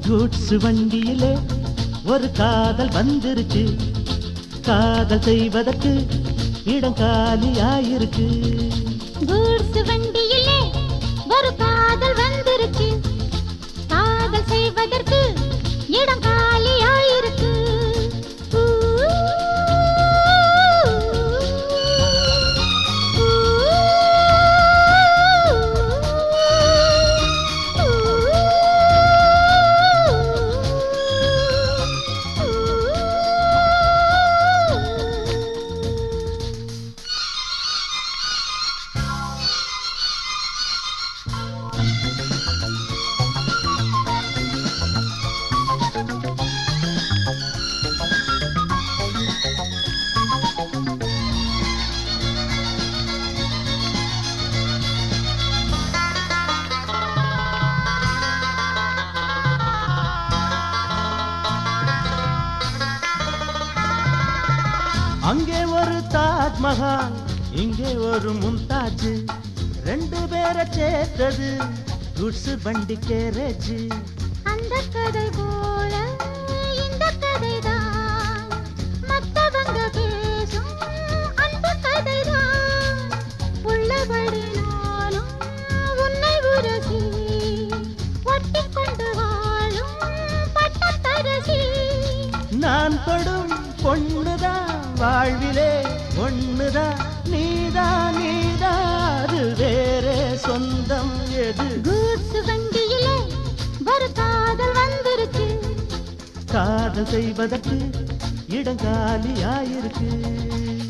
goods வண்டியிலே ஒரு காதல் வந்துருச்சு காதல் செய்வதற்கு இடம் காலியாயிருக்கு கூட்ஸ் வண்டியிலே ஒரு காதல் வந்துருச்சு காதல் செய்வதற்கு இடம் காலியாயிருக்கு ஊ, அங்கே ஒரு தாஜ்மஹால் இங்கே ஒரு மும்தாஜ் ரெண்டு பேரை சேர்த்தது குட்ஸ் வண்டி கேரேஜ் அந்த கதை போல இந்த கதைதான் மத்தவங்க பேசும் அந்த கதைதான் உள்ளபடி நாளும் உன்னை உரசி ஒட்டி கொண்டு வாழும் பட்டத்தரசி நான் தொடும் பொண்ணுதான் வாழ்விலே ஒண்ணுதான் நீதான் நீதான் அது வேறே சொந்தம் எது கூட்ஸ் வண்டியிலே ஒரு காதல் வந்துருச்சு காதல் செய்வதற்கு இடம் காலியாயிருக்கு